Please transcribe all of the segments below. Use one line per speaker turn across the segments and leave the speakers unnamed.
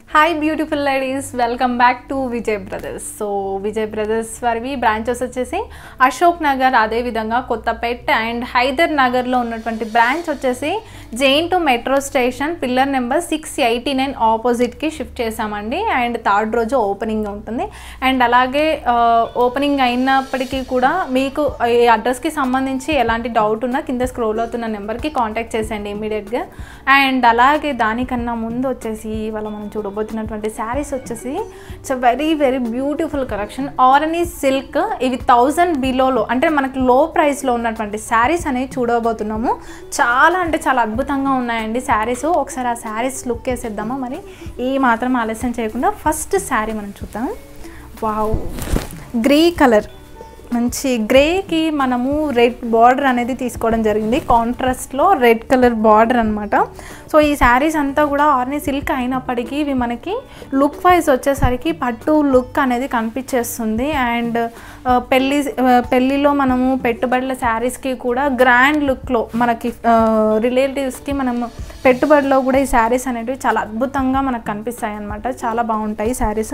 hi beautiful ladies welcome back to Vijay brothers so Vijay brothers వారివి branches వచ్చేసి అశోక్ నగర్ అదేవిధంగా Kothapet and Hyder నగర్లో ఉన్నటువంటి బ్రాంచ్ వచ్చేసి Jain to metro station pillar number six eighty nine ఆపోజిట్కి షిఫ్ట్ చేశామండి అండ్ థర్డ్ రోజు ఓపెనింగ్ ఉంటుంది అండ్ అలాగే ఓపెనింగ్ అయినప్పటికీ కూడా మీకు ఈ అడ్రస్కి సంబంధించి ఎలాంటి డౌట్ ఉన్నా కింద స్క్రోల్ అవుతున్న నెంబర్కి కాంటాక్ట్ చేసేయండి ఇమీడియట్గా అండ్ అలాగే దానికన్నా ముందు వచ్చేసి ఇవాళ మనం చూడబోతున్నటువంటి శారీస్ వచ్చేసి it's very very beautiful collection Arani silk ఇవి థౌజండ్ బిలోలో అంటే మనకి లో ప్రైస్లో ఉన్నటువంటి శారీస్ అనేవి చూడబోతున్నాము చాలా అంటే చాలా అద్భుతంగా ఉన్నాయండి శారీస్ ఒకసారి ఆ శారీస్ లుక్ వేసేద్దామా మరి ఈ మాత్రం ఆలస్యం చేయకుండా ఫస్ట్ శారీ మనం చూద్దాం వావ్ గ్రే కలర్ మంచి గ్రేకి మనము రెడ్ బార్డర్ అనేది తీసుకోవడం జరిగింది కాంట్రాస్ట్లో రెడ్ కలర్ బార్డర్ అనమాట సో ఈ శారీస్ అంతా కూడా ఆర్నీ సిల్క్ అయినప్పటికీ ఇవి మనకి లుక్ వైజ్ వచ్చేసరికి పట్టు లుక్ అనేది కనిపించేస్తుంది అండ్ పెళ్ళి పెళ్ళిలో మనము పెట్టుబడుల శారీస్కి కూడా గ్రాండ్ లుక్లో మనకి రిలేటివ్స్కి మనము పెట్టుబడిలో కూడా ఈ శారీస్ అనేటివి చాలా అద్భుతంగా మనకు కనిపిస్తాయి అనమాట చాలా బాగుంటాయి శారీస్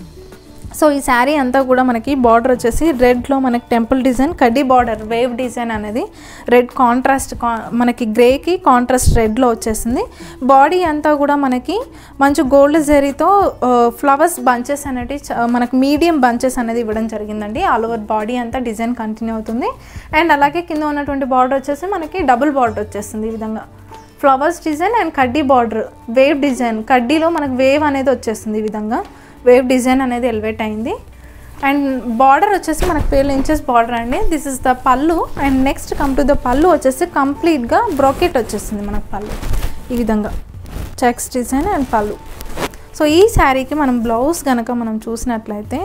సో ఈ శారీ అంతా కూడా మనకి బార్డర్ వచ్చేసి రెడ్లో మనకి టెంపుల్ డిజైన్ కడ్డీ బార్డర్ వేవ్ డిజైన్ అనేది రెడ్ కాంట్రాస్ట్ మనకి గ్రేకి కాంట్రాస్ట్ రెడ్లో వచ్చేసింది బాడీ అంతా కూడా మనకి మంచి గోల్డ్ జెరీతో ఫ్లవర్స్ బంచెస్ అనేవి మనకి మీడియం బంచెస్ అనేది ఇవ్వడం జరిగిందండి ఆల్ ఓవర్ బాడీ అంతా డిజైన్ కంటిన్యూ అవుతుంది అండ్ అలాగే కింద ఉన్నటువంటి బార్డర్ వచ్చేసి మనకి డబుల్ బార్డర్ వచ్చేస్తుంది ఈ విధంగా ఫ్లవర్స్ డిజైన్ అండ్ కడ్డీ బార్డర్ వేవ్ డిజైన్ కడ్డీలో మనకి వేవ్ అనేది వచ్చేస్తుంది ఈ విధంగా వేవ్ డిజైన్ అనేది ఎలివేట్ అయింది అండ్ బార్డర్ వచ్చేసి మనకు ట్వెల్వ్ ఇంచెస్ బార్డర్ అండి this is the pallu and next come to the pallu వచ్చేసి కంప్లీట్గా బ్రోకెట్ వచ్చేస్తుంది మనకు పళ్ళు ఈ విధంగా checks design and pallu so ఈ శారీకి మనం బ్లౌజ్ కనుక మనం చూసినట్లయితే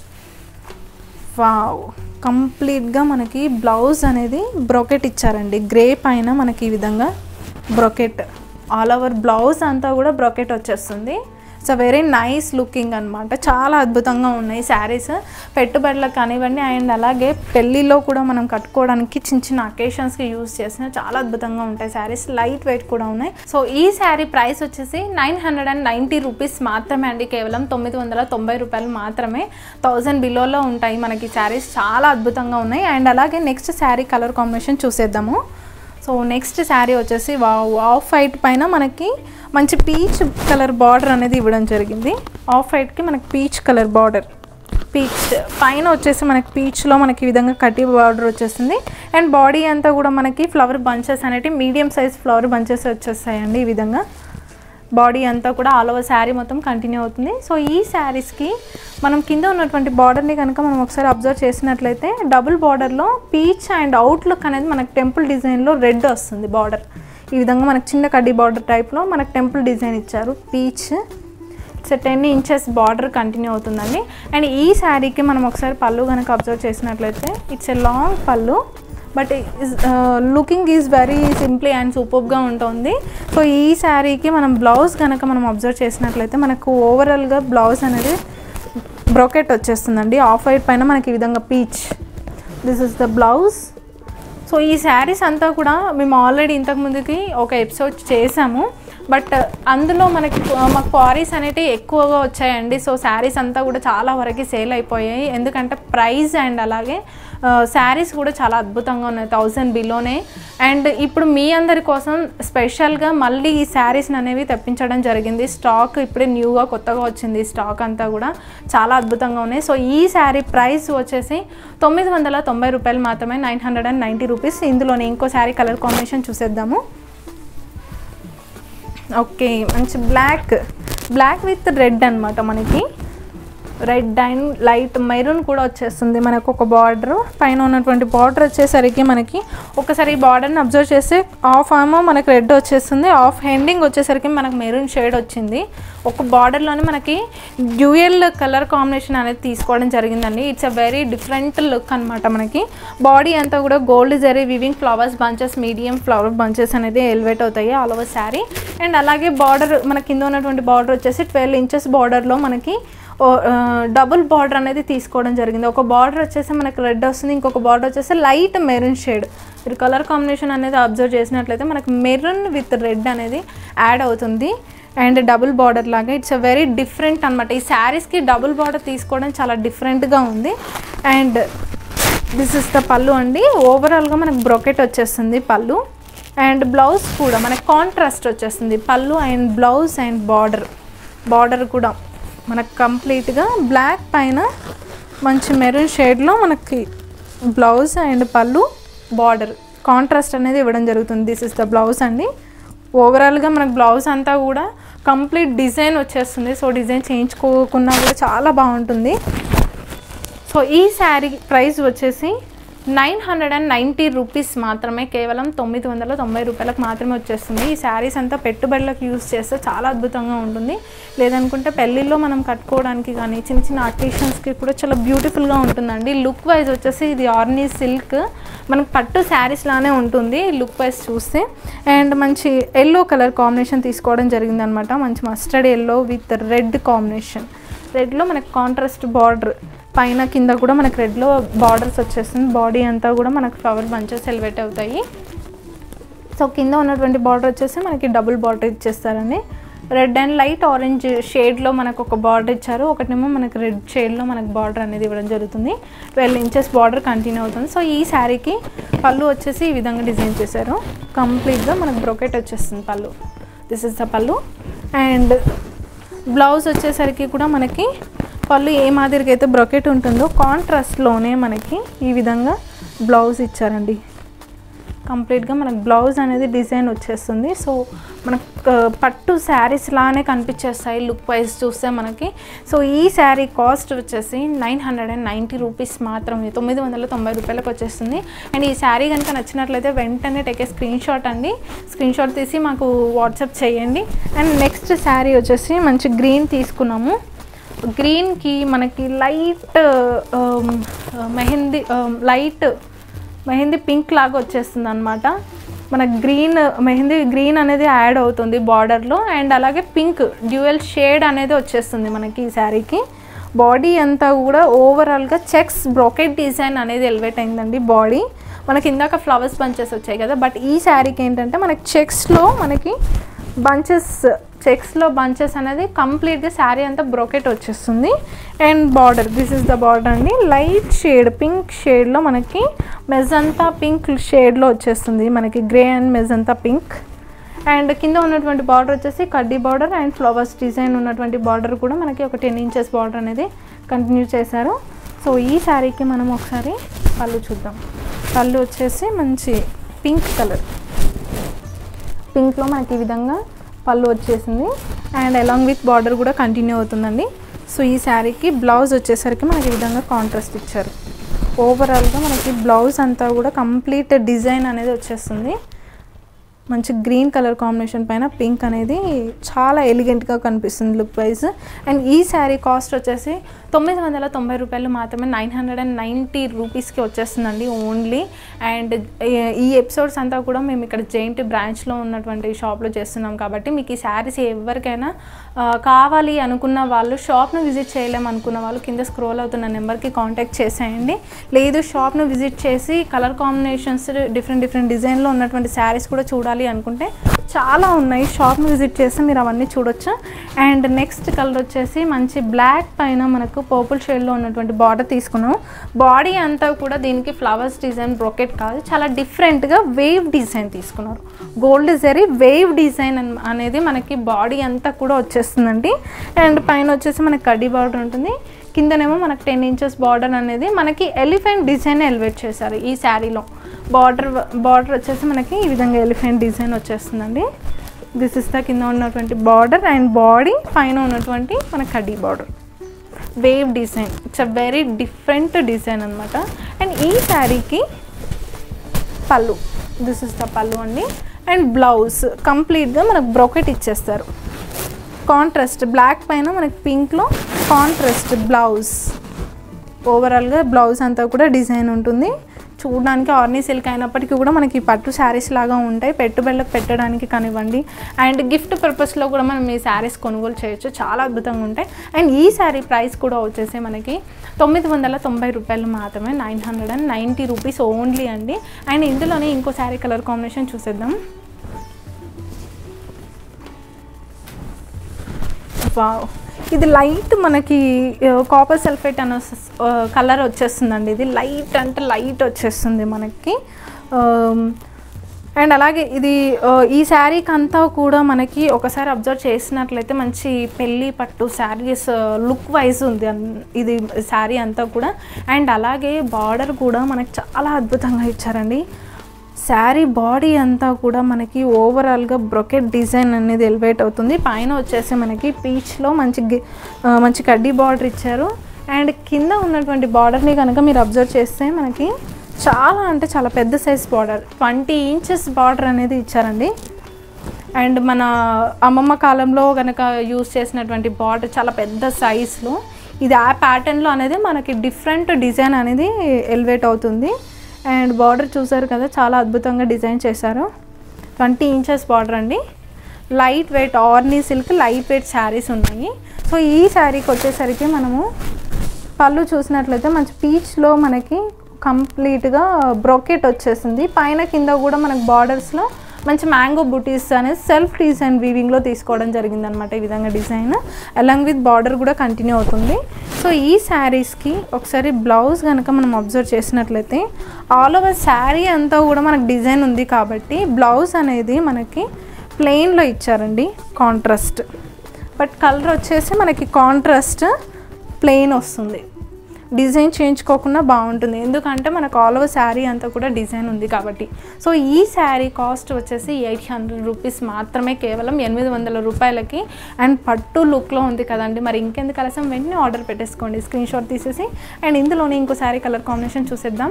వావ్ కంప్లీట్గా మనకి బ్లౌజ్ అనేది బ్రోకెట్ ఇచ్చారండి గ్రే పైన మనకి ఈ విధంగా బ్రోకెట్ ఆల్ ఓవర్ బ్లౌజ్ అంతా కూడా బ్రోకెట్ వచ్చేస్తుంది it's a very nice looking అనమాట చాలా అద్భుతంగా ఉన్నాయి శారీస్ పెట్టుబడులకు కానివ్వండి అండ్ అలాగే పెళ్ళిలో కూడా మనం కట్టుకోవడానికి చిన్న చిన్న అకేషన్స్కి యూజ్ చేసిన చాలా అద్భుతంగా ఉంటాయి శారీస్ లైట్ వెయిట్ కూడా ఉన్నాయి సో ఈ శారీ ప్రైస్ వచ్చేసి nine hundred and ninety rupees మాత్రమే అండి కేవలం తొమ్మిది వందల తొంభై రూపాయలు మాత్రమే థౌజండ్ బిలోలో ఉంటాయి మనకి శారీస్ చాలా అద్భుతంగా ఉన్నాయి అండ్ అలాగే నెక్స్ట్ శారీ కలర్ కాంబినేషన్ చూసేద్దాము సో నెక్స్ట్ శారీ వచ్చేసి ఆఫ్ వైట్ పైన మనకి మంచి పీచ్ కలర్ బార్డర్ అనేది ఇవ్వడం జరిగింది ఆఫ్ వైట్కి మనకి పీచ్ కలర్ బార్డర్ పీచ్ పైన వచ్చేసి మనకి పీచ్లో మనకి ఈ విధంగా కట్టి బార్డర్ వచ్చేస్తుంది అండ్ బాడీ అంతా కూడా మనకి ఫ్లవర్ బంచెస్ అనేవి మీడియం సైజ్ ఫ్లవర్ బంచెస్ వచ్చేస్తాయండి ఈ విధంగా బాడీ అంతా కూడా ఆల్ ఓవర్ శారీ మొత్తం కంటిన్యూ అవుతుంది సో ఈ శారీస్కి మనం కింద ఉన్నటువంటి బార్డర్ని కనుక మనం ఒకసారి అబ్జర్వ్ చేసినట్లయితే డబుల్ బార్డర్లో పీచ్ అండ్ అవుట్లుక్ అనేది మనకు టెంపుల్ డిజైన్లో రెడ్ వస్తుంది బార్డర్ ఈ విధంగా మనకు చిన్న కడ్డీ బార్డర్ టైప్లో మనకు టెంపుల్ డిజైన్ ఇచ్చారు peach it's ten inches border continue అవుతుందండి అండ్ ఈ శారీకి మనం ఒకసారి పళ్ళు కనుక అబ్జర్వ్ చేసినట్లయితే it's a long pallu but looking is very simply and సూపర్గా ఉంటుంది సో ఈ శారీకి మనం బ్లౌజ్ కనుక మనం అబ్జర్వ్ చేసినట్లయితే మనకు ఓవరాల్గా బ్లౌజ్ అనేది బ్రోకెట్ వచ్చేస్తుందండి ఆఫ్ వైట్ పైన మనకి ఈ విధంగా peach this is the blouse so ఈ శారీస్ అంతా కూడా మేము ఆల్రెడీ ఇంతకు ముందుకి ఒక ఎపిసోడ్ చేసాము బట్ అందులో మనకి మాకు క్వారీస్ అనేటివి ఎక్కువగా వచ్చాయండి సో శారీస్ అంతా కూడా చాలా వరకు సేల్ అయిపోయాయి ఎందుకంటే ప్రైస్ అండ్ అలాగే శారీస్ కూడా చాలా అద్భుతంగా ఉన్నాయి థౌజండ్ బిలోనే అండ్ ఇప్పుడు మీ అందరి కోసం స్పెషల్గా మళ్ళీ ఈ శారీస్ అనేవి తెప్పించడం జరిగింది స్టాక్ ఇప్పుడే న్యూగా కొత్తగా వచ్చింది స్టాక్ అంతా కూడా చాలా అద్భుతంగా ఉన్నాయి సో ఈ శారీ ప్రైస్ వచ్చేసి తొమ్మిది వందల తొంభై రూపాయలు మాత్రమే nine hundred and ninety rupees ఇందులోనే ఇంకో శారీ కలర్ కాంబినేషన్ చూసేద్దాము ఓకే మంచి బ్లాక్ బ్లాక్ విత్ రెడ్ అనమాట మనకి రెడ్ అండ్ లైట్ మెరూన్ కూడా వచ్చేస్తుంది మనకు ఒక బార్డర్ పైన ఉన్నటువంటి బార్డర్ వచ్చేసరికి మనకి ఒకసారి ఈ బార్డర్ని అబ్జర్వ్ చేస్తే ఆఫ్ ఏమో మనకి రెడ్ వచ్చేస్తుంది ఆఫ్ హెండింగ్ వచ్చేసరికి మనకు మెరూన్ షేడ్ వచ్చింది ఒక బార్డర్లోనే మనకి డ్యూయల్ కలర్ కాంబినేషన్ అనేది తీసుకోవడం జరిగిందండి it's a very different look అనమాట మనకి బాడీ అంతా కూడా gold zari weaving flowers bunches medium flower bunches అనేది ఎలివేట్ అవుతాయి ఆల్ ఓవర్ శారీ అండ్ అలాగే బార్డర్ మన కింద ఉన్నటువంటి బార్డర్ వచ్చేసి ట్వెల్వ్ ఇంచెస్ బార్డర్లో మనకి డబుల్ బార్డర్ అనేది తీసుకోవడం జరిగింది ఒక బార్డర్ వచ్చేసి మనకి రెడ్ వస్తుంది ఇంకొక బార్డర్ వచ్చేసి లైట్ మెరూన్ షేడ్ మీరు కలర్ కాంబినేషన్ అనేది అబ్జర్వ్ చేసినట్లయితే మనకి మెరూన్ విత్ రెడ్ అనేది యాడ్ అవుతుంది అండ్ డబుల్ బార్డర్ లాగా ఇట్స్ అ వెరీ డిఫరెంట్ అనమాట ఈ శారీస్కి డబుల్ బార్డర్ తీసుకోవడం చాలా డిఫరెంట్గా ఉంది అండ్ దిస్ ఇస్ ద పళ్ళు అండి ఓవరాల్గా మనకు బ్రొకెట్ వచ్చేస్తుంది పళ్ళు అండ్ బ్లౌజ్ కూడా మనకు కాంట్రాస్ట్ వచ్చేస్తుంది pallu and blouse and border border కూడా మనకు కంప్లీట్గా బ్లాక్ పైన మంచి మెరూన్ షేడ్లో మనకి blouse and pallu border contrast అనేది ఇవ్వడం జరుగుతుంది దిస్ ఇస్ ద బ్లౌజ్ అండి ఓవరాల్గా మనకు బ్లౌజ్ అంతా కూడా కంప్లీట్ డిజైన్ వచ్చేస్తుంది సో డిజైన్ చేయించుకోకున్నా కూడా చాలా బాగుంటుంది సో ఈ శారీ ప్రైస్ వచ్చేసి nine hundred and ninety rupees మాత్రమే కేవలం తొమ్మిది వందల తొంభై రూపాయలకు మాత్రమే వచ్చేస్తుంది ఈ శారీస్ అంతా పెట్టుబడులకు యూస్ చేస్తే చాలా అద్భుతంగా ఉంటుంది లేదనుకుంటే పెళ్ళిళ్ళలో మనం కట్టుకోవడానికి కానీ చిన్న చిన్న అకేషన్స్కి కూడా చాలా బ్యూటిఫుల్గా ఉంటుందండి లుక్ వైజ్ వచ్చేసి ఇది ఆర్నీ సిల్క్ మనకు పట్టు శారీస్ లానే ఉంటుంది లుక్ వైజ్ చూస్తే అండ్ మంచి ఎల్లో కలర్ కాంబినేషన్ తీసుకోవడం జరిగిందనమాట మంచి mustard yellow with red combination రెడ్లో మనకు కాంట్రాస్ట్ బార్డర్ పైన కింద కూడా మనకు రెడ్లో బార్డర్స్ వచ్చేస్తుంది బాడీ అంతా కూడా మనకు ఫ్లవర్ బంచెస్ ఎలివేట్ అవుతాయి సో కింద ఉన్నటువంటి బార్డర్ వచ్చేసి మనకి డబుల్ బార్డర్ ఇచ్చేస్తారండి రెడ్ అండ్ లైట్ ఆరెంజ్ షేడ్లో మనకు ఒక బార్డర్ ఇచ్చారు ఒకటేమో మనకి రెడ్ షేడ్లో మనకు బార్డర్ అనేది ఇవ్వడం జరుగుతుంది ట్వెల్వ్ ఇంచెస్ బార్డర్ కంటిన్యూ అవుతుంది సో ఈ శారీకి పళ్ళు వచ్చేసి ఈ విధంగా డిజైన్ చేశారు కంప్లీట్గా మనకు బ్రొకెట్ వచ్చేస్తుంది pallu this is the pallu and blouse వచ్చేసరికి కూడా మనకి పళ్ళు ఏ మాదిరిగా అయితే బ్రొకెట్ ఉంటుందో కాంట్రాస్ట్లోనే మనకి ఈ విధంగా బ్లౌజ్ ఇచ్చారండి కంప్లీట్గా మనకు బ్లౌజ్ అనేది డిజైన్ వచ్చేస్తుంది సో మనకు ఆ, పట్టు శారీస్ లానే కనిపించేస్తాయి లుక్ వైజ్ చూస్తే మనకి సో ఈ శారీ కాస్ట్ వచ్చేసి nine hundred and ninety rupees మాత్రమే తొమ్మిది వందల తొంభై రూపాయలకు వచ్చేస్తుంది అండ్ ఈ శారీ కనుక నచ్చినట్లయితే వెంటనే టేకే స్క్రీన్ షాట్ అండి స్క్రీన్ షాట్ తీసి మాకు వాట్సాప్ చేయండి అండ్ నెక్స్ట్ శారీ వచ్చేసి మంచి గ్రీన్ తీసుకున్నాము గ్రీన్కి మనకి light mehndi light mehndi pink లాగా వచ్చేస్తుంది అనమాట మన గ్రీన్ మెహందీ గ్రీన్ అనేది యాడ్ అవుతుంది బార్డర్లో అండ్ అలాగే పింక్ డ్యూయల్ షేడ్ అనేది వచ్చేస్తుంది మనకి ఈ శారీకి బాడీ అంతా కూడా ఓవరాల్గా చెక్స్ బ్రోకెట్ డిజైన్ అనేది ఎలివేట్ అయిందండి బాడీ మనకి ఇందాక ఫ్లవర్స్ బంచెస్ వచ్చాయి కదా బట్ ఈ శారీకి ఏంటంటే మనకి చెక్స్లో మనకి బంచెస్ చెక్స్లో బంచెస్ అనేది కంప్లీట్గా శారీ అంతా బ్రోకెట్ వచ్చేస్తుంది and border this is the border అండి లైట్ షేడ్ పింక్ షేడ్లో మనకి మెజంతా పింక్ షేడ్లో వచ్చేస్తుంది మనకి grey and magenta pink and కింద ఉన్నటువంటి బార్డర్ వచ్చేసి కడ్డీ బార్డర్ అండ్ ఫ్లవర్స్ డిజైన్ ఉన్నటువంటి బార్డర్ కూడా మనకి ఒక టెన్ ఇంచెస్ బార్డర్ అనేది కంటిన్యూ చేశారు సో ఈ శారీకి మనం ఒకసారి పళ్ళు చూద్దాం పళ్ళు వచ్చేసి మంచి పింక్ కలర్ పింక్లో మనకి ఈ విధంగా పళ్ళు వచ్చేసింది అండ్ అలాంగ్ విత్ బార్డర్ కూడా కంటిన్యూ అవుతుందండి సో ఈ శారీకి బ్లౌజ్ వచ్చేసరికి మనకి ఈ విధంగా కాంట్రాస్ట్ ఇచ్చారు ఓవరాల్గా మనకి బ్లౌజ్ అంతా కూడా కంప్లీట్ డిజైన్ అనేది వచ్చేస్తుంది మంచి గ్రీన్ కలర్ కాంబినేషన్ పైన పింక్ అనేది చాలా ఎలిగెంట్గా కనిపిస్తుంది లుక్ వైజ్ అండ్ ఈ శారీ కాస్ట్ వచ్చేసి తొమ్మిది వందల తొంభై రూపాయలు మాత్రమే నైన్ హండ్రెడ్ అండ్ నైంటీ రూపీస్కి వచ్చేస్తుందండి ఓన్లీ అండ్ ఈ ఎపిసోడ్స్ అంతా కూడా మేము ఇక్కడ జెయింట్ బ్రాంచ్లో ఉన్నటువంటి షాప్లో చేస్తున్నాం కాబట్టి మీకు ఈ శారీస్ ఎవరికైనా ఆ, కావాలి అనుకున్న వాళ్ళు షాప్ను విజిట్ చేయలేము అనుకున్న వాళ్ళు కింద స్క్రోల్ అవుతున్న నెంబర్కి కాంటాక్ట్ చేసేయండి లేదు షాప్ను విజిట్ చేసి కలర్ కాంబినేషన్స్ డిఫరెంట్ డిఫరెంట్ డిజైన్లో ఉన్నటువంటి శారీస్ కూడా చూడాలి అనుకుంటే చాలా ఉన్నాయి షాప్ను విజిట్ చేస్తే మీరు అవన్నీ చూడొచ్చు అండ్ నెక్స్ట్ కలర్ వచ్చేసి మంచి బ్లాక్ పైన మనకు పర్పుల్ షేడ్లో ఉన్నటువంటి బార్డర్ తీసుకున్నాం బాడీ అంతా కూడా దీనికి ఫ్లవర్స్ డిజైన్ బ్రొకెట్ కాదు చాలా డిఫరెంట్గా వేవ్ డిజైన్ తీసుకున్నారు గోల్డ్ జరీ వేవ్ డిజైన్ అన్- అనేది మనకి బాడీ అంతా కూడా వచ్చేస్తుందండి అండ్ పైన వచ్చేసి మనకి కడ్డీ బార్డర్ ఉంటుంది కిందనేమో మనకి టెన్ ఇంచెస్ బార్డర్ అనేది మనకి ఎలిఫెంట్ డిజైన్ ఎలివేట్ చేశారు ఈ శారీలో బార్డర్ బార్డర్ వచ్చేసి మనకి ఈ విధంగా ఎలిఫెంట్ డిజైన్ వచ్చేస్తుందండి దిస్ ఇస్ ద కింద ఉన్నటువంటి బార్డర్ అండ్ బాడీ పైన ఉన్నటువంటి మన కడ్డీ border wave design it's a very different design అనమాట అండ్ ఈ శారీకి పళ్ళు దిస్ ఇస్ ద పళ్ళు అండి అండ్ బ్లౌజ్ కంప్లీట్గా మనకు బ్రోకెట్ ఇచ్చేస్తారు కాంట్రాస్ట్ బ్లాక్ పైన మనకి పింక్లో కాంట్రాస్ట్ బ్లౌజ్ ఓవరాల్గా బ్లౌజ్ అంతా కూడా డిజైన్ ఉంటుంది చూడడానికి ఆర్నీ సిల్క్ అయినప్పటికీ కూడా మనకి పట్టు శారీస్ లాగా ఉంటాయి పెట్టుబడులకు పెట్టడానికి కానివ్వండి అండ్ గిఫ్ట్ పర్పస్లో కూడా మనం ఈ శారీస్ కొనుగోలు చేయొచ్చు చాలా అద్భుతంగా ఉంటాయి అండ్ ఈ శారీ ప్రైస్ కూడా వచ్చేసి మనకి తొమ్మిది వందల తొంభై రూపాయలు మాత్రమే nine hundred and ninety rupees only అండి అండ్ ఇందులోనే ఇంకో శారీ కలర్ కాంబినేషన్ చూసేద్దాం వావ్ ఇది లైట్ మనకి కాపర్ సల్ఫేట్ అనే కలర్ వచ్చేస్తుందండి ఇది లైట్ అంటే లైట్ వచ్చేస్తుంది మనకి అండ్ అలాగే ఇది ఆ, ఈ శారీకి అంతా కూడా మనకి ఒకసారి అబ్జర్వ్ చేసినట్లయితే మంచి పెళ్ళి పట్టు శారీస్ లుక్ వైజ్ ఉంది అన్- ఇది శారీ అంతా కూడా అండ్ అలాగే బార్డర్ కూడా మనకి చాలా అద్భుతంగా ఇచ్చారండి శారీ బాడీ అంతా కూడా మనకి ఓవరాల్గా బ్రొకెట్ డిజైన్ అనేది ఎలివేట్ అవుతుంది పైన వచ్చేసి మనకి పీచ్లో మంచి గి- ఆ, మంచి కడ్డీ బార్డర్ ఇచ్చారు అండ్ కింద ఉన్నటువంటి బార్డర్ని కనుక మీరు అబ్జర్వ్ చేస్తే మనకి చాలా అంటే చాలా పెద్ద size border twenty inches border అనేది ఇచ్చారండి అండ్ మన అమ్మమ్మ కాలంలో కనుక యూస్ చేసినటువంటి బార్డర్ చాలా పెద్ద సైజులో ఇది ఆ ప్యాటర్న్లో అనేది మనకి డిఫరెంట్ డిజైన్ అనేది ఎలివేట్ అవుతుంది అండ్ బార్డర్ చూసారు కదా చాలా అద్భుతంగా డిజైన్ చేశారు ట్వంటీ ఇంచెస్ బార్డర్ అండి లైట్ వెయిట్ ఆర్నీ సిల్క్ లైట్ వెయిట్ శారీస్ ఉన్నాయి సో ఈ శారీకి వచ్చేసరికి మనము పళ్ళు చూసినట్లయితే మంచి పీచ్లో మనకి కంప్లీట్గా బ్రోకెట్ వచ్చేసింది పైన కింద కూడా మనకి బార్డర్స్లో మంచి మ్యాంగో బుటీస్ అనేది సెల్ఫ్ డిజైన్ వీవింగ్లో తీసుకోవడం జరిగిందనమాట ఈ విధంగా డిజైన్ అలాంగ్ విత్ బార్డర్ కూడా కంటిన్యూ అవుతుంది సో ఈ శారీస్కి ఒకసారి బ్లౌజ్ కనుక మనం అబ్జర్వ్ చేసినట్లయితే ఆల్ ఓవర్ శారీ అంతా కూడా మనకు డిజైన్ ఉంది కాబట్టి బ్లౌజ్ అనేది మనకి ప్లెయిన్లో ఇచ్చారండి కాంట్రాస్ట్ బట్ కలర్ వచ్చేసి మనకి కాంట్రాస్ట్ ప్లెయిన్ వస్తుంది డిజైన్ చేయించుకోకుండా బాగుంటుంది ఎందుకంటే మనకు ఆల్ ఓవర్ శారీ అంతా కూడా డిజైన్ ఉంది కాబట్టి సో ఈ శారీ కాస్ట్ వచ్చేసి ఎయిట్ హండ్రెడ్ రూపీస్ మాత్రమే కేవలం ఎనిమిది వందల రూపాయలకి అండ్ పట్టు లుక్లో ఉంది కదండి మరి ఇంకెందుకు ఆలస్యం వెంటనే ఆర్డర్ పెట్టేసుకోండి స్క్రీన్ షాట్ తీసేసి అండ్ ఇందులోనే ఇంకో శారీ కలర్ కాంబినేషన్ చూసేద్దాం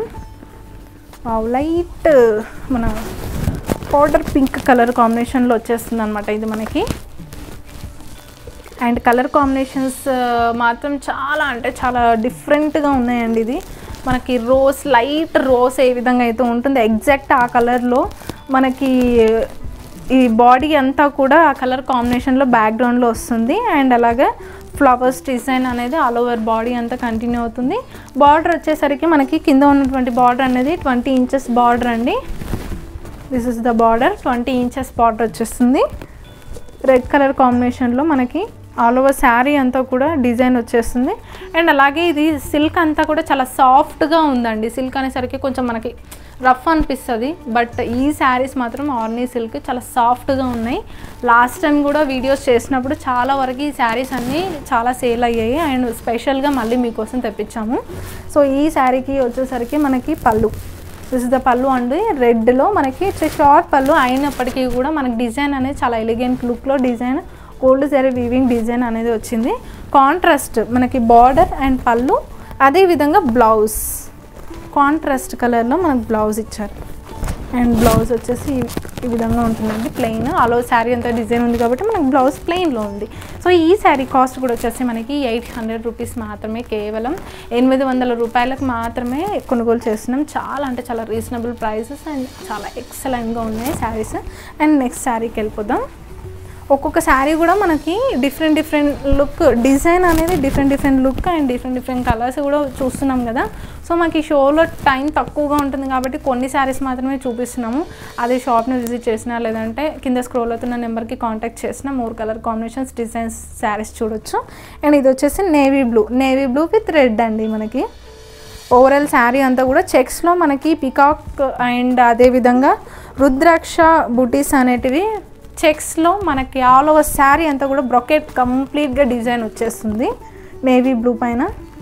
లైట్ మన పౌడర్ పింక్ కలర్ కాంబినేషన్లో వచ్చేస్తుంది అనమాట ఇది మనకి అండ్ కలర్ కాంబినేషన్స్ మాత్రం చాలా అంటే చాలా డిఫరెంట్గా ఉన్నాయండి ఇది మనకి రోస్ లైట్ రోస్ ఏ విధంగా అయితే ఉంటుందో ఎగ్జాక్ట్ ఆ కలర్లో మనకి ఈ బాడీ అంతా కూడా ఆ కలర్ కాంబినేషన్లో బ్యాక్గ్రౌండ్లో వస్తుంది అండ్ అలాగే ఫ్లవర్స్ డిజైన్ అనేది ఆల్ ఓవర్ బాడీ అంతా కంటిన్యూ అవుతుంది బార్డర్ వచ్చేసరికి మనకి కింద ఉన్నటువంటి బార్డర్ అనేది ట్వంటీ ఇంచెస్ బార్డర్ అండి this is the border twenty inches border వచ్చేస్తుంది రెడ్ కలర్ కాంబినేషన్లో మనకి ఆల్ ఓవర్ శారీ అంతా కూడా డిజైన్ వచ్చేస్తుంది అండ్ అలాగే ఇది సిల్క్ అంతా కూడా చాలా సాఫ్ట్గా ఉందండి సిల్క్ అనేసరికి కొంచెం మనకి రఫ్ అనిపిస్తుంది బట్ ఈ శారీస్ మాత్రం ఆర్నీ సిల్క్ చాలా సాఫ్ట్గా ఉన్నాయి లాస్ట్ టైం కూడా వీడియోస్ చేసినప్పుడు చాలా వరకు ఈ శారీస్ అన్నీ చాలా సేల్ అయ్యాయి అండ్ స్పెషల్గా మళ్ళీ మీకోసం తెప్పించాము సో ఈ శారీకి వచ్చేసరికి మనకి పళ్ళు దిస్ ఇస్ ద పళ్ళు అండి రెడ్లో మనకి షార్ట్ పళ్ళు అయినప్పటికీ కూడా మనకి డిజైన్ అనేది చాలా ఎలిగెంట్ లుక్లో design gold zari weaving design అనేది వచ్చింది కాంట్రాస్ట్ మనకి బార్డర్ అండ్ పళ్ళు అదేవిధంగా బ్లౌజ్ కాంట్రాస్ట్ కలర్లో మనకు బ్లౌజ్ ఇచ్చారు అండ్ బ్లౌజ్ వచ్చేసి ఈ- ఈ విధంగా ఉంటుందండి ప్లెయిన్ ఆలో శారీ అంతా డిజైన్ ఉంది కాబట్టి మనకి బ్లౌజ్ ప్లెయిన్లో ఉంది సో ఈ శారీ కాస్ట్ కూడా వచ్చేసి మనకి ఎయిట్ హండ్రెడ్ రూపీస్ మాత్రమే కేవలం ఎనిమిది వందల రూపాయలకు మాత్రమే కొనుగోలు చేస్తున్నాం చాలా అంటే చాలా రీజనబుల్ ప్రైసెస్ అండ్ చాలా ఎక్సలెంట్గా ఉన్నాయి శారీస్ అండ్ నెక్స్ట్ శారీకి వెళ్ళిపోదాం ఒక్కొక్క శారీ కూడా మనకి డిఫరెంట్ డిఫరెంట్ లుక్ డిజైన్ అనేది different different look and different different colours కూడా చూస్తున్నాం కదా సో మాకు ఈ షోలో టైం తక్కువగా ఉంటుంది కాబట్టి కొన్ని శారీస్ మాత్రమే చూపిస్తున్నాము అదే షాప్ని విజిట్ చేసినా లేదంటే కింద స్క్రోల్ అవుతున్న నెంబర్కి కాంటాక్ట్ చేసిన more colour combinations designs saris చూడొచ్చు అండ్ ఇది వచ్చేసి navy blue navy blue with red అండి మనకి ఓవరాల్ శారీ అంతా కూడా చెక్స్లో మనకి పికాక్ అండ్ అదేవిధంగా రుద్రాక్ష బుటీస్ అనేటివి చెక్స్లో మనకి ఆల్ ఓవర్ శారీ అంతా కూడా బ్రొకెట్ కంప్లీట్గా డిజైన్ వచ్చేస్తుంది నేవీ బ్లూ పైన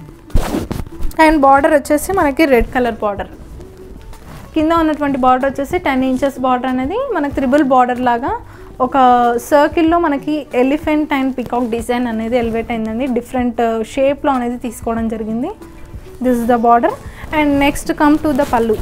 అండ్ బార్డర్ వచ్చేసి మనకి రెడ్ కలర్ బార్డర్ కింద ఉన్నటువంటి బార్డర్ వచ్చేసి టెన్ ఇంచెస్ బార్డర్ అనేది మనకి త్రిబుల్ బార్డర్ లాగా ఒక సర్కిల్లో మనకి ఎలిఫెంట్ అండ్ పికాక్ డిజైన్ అనేది ఎలివేట్ అయిందండి డిఫరెంట్ షేప్లో అనేది తీసుకోవడం జరిగింది this is the border and next come to the pallu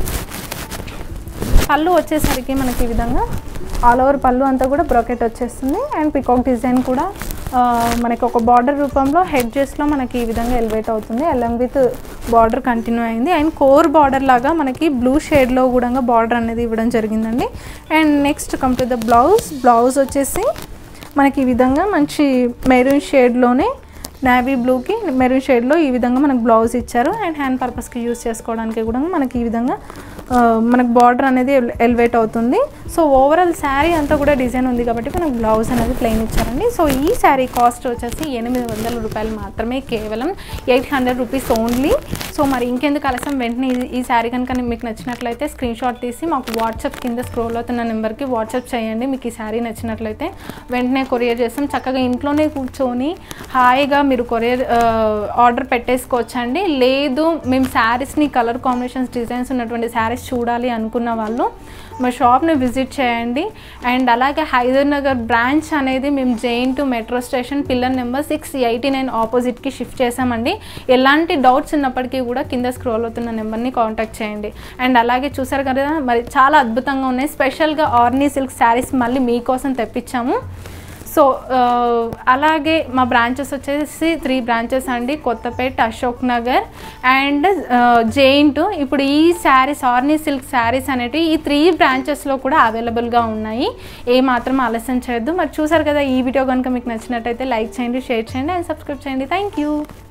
pallu వచ్చేసరికి మనకి ఈ విధంగా ఆల్ ఓవర్ పళ్ళు అంతా కూడా బ్రొకెట్ వచ్చేస్తుంది అండ్ పికాక్ డిజైన్ కూడా ఆ, మనకి ఒక బార్డర్ రూపంలో హెడ్జెస్లో మనకి ఈ విధంగా ఎలివేట్ అవుతుంది ఎల్ఎం విత్ బార్డర్ కంటిన్యూ అయింది అండ్ కోర్ బార్డర్ లాగా మనకి బ్లూ షేడ్లో కూడా బార్డర్ అనేది ఇవ్వడం జరిగిందండి and next come to the blouse blouse వచ్చేసి మనకి ఈ విధంగా మంచి మెరూన్ షేడ్లోనే నావీ బ్లూకి మెరూన్ షేడ్లో ఈ విధంగా మనకు బ్లౌజ్ ఇచ్చారు అండ్ హ్యాండ్ పర్పస్కి యూస్ చేసుకోవడానికి కూడా మనకి ఈ విధంగా ఆ, మనకు బార్డర్ అనేది ఎలివేట్ అవుతుంది సో ఓవరాల్ శారీ అంతా కూడా డిజైన్ ఉంది కాబట్టి మనకు బ్లౌజ్ అనేది ప్లెయిన్ ఇచ్చారండి సో ఈ శారీ కాస్ట్ వచ్చేసి ఎనిమిది వందల రూపాయలు మాత్రమే కేవలం eight hundred rupees only so మరి ఇంకెందుకు ఆలస్యం వెంటనే ఈ- ఈ శారీ కనుక మీకు నచ్చినట్లయితే స్క్రీన్ షాట్ తీసి మాకు వాట్సాప్ కింద స్క్రోల్ అవుతున్న నెంబర్కి వాట్సాప్ చేయండి మీకు ఈ శారీ నచ్చినట్లయితే వెంటనే కొరియర్ చేస్తాం చక్కగా ఇంట్లోనే కూర్చొని హాయిగా మీరు కొరియర్ ఆర్డర్ పెట్టేసుకోవచ్చండి లేదు మేము శారీస్ని కలర్ కాంబినేషన్స్ డిజైన్స్ ఉన్నటువంటి శారీస్ చూడాలి అనుకున్న వాళ్ళు మా షాప్ని విజిట్ చేయండి అండ్ అలాగే హైదర్ నగర్ బ్రాంచ్ అనేది మేము జైన్ to metro station pillar number six eighty nine ఆపోజిట్కి షిఫ్ట్ చేసామండి ఎలాంటి డౌట్స్ ఉన్నప్పటికీ కూడా కింద స్క్రోల్ అవుతున్న నెంబర్ని కాంటాక్ట్ చేయండి అండ్ అలాగే చూసారు కదా మరి చాలా అద్భుతంగా ఉన్నాయి స్పెషల్గా ఆర్నీ సిల్క్ శారీస్ మళ్ళీ మీకోసం తెప్పించాము సో ఆ, అలాగే మా బ్రాంచెస్ వచ్చేసి త్రీ బ్రాంచెస్ అండి కొత్తపేట అశోక్ నగర్ అండ్ జైన్ టు ఇప్పుడు ఈ శారీస్ ఆర్నీ సిల్క్ శారీస్ అనేటివి ఈ త్రీ బ్రాంచెస్లో కూడా అవైలబుల్గా ఉన్నాయి ఏ మాత్రం ఆలస్యం చేయొద్దు మరి చూసారు కదా ఈ వీడియో కనుక మీకు నచ్చినట్టయితే లైక్ చేయండి షేర్ చేయండి అండ్ సబ్స్క్రైబ్ చేయండి థ్యాంక్ యూ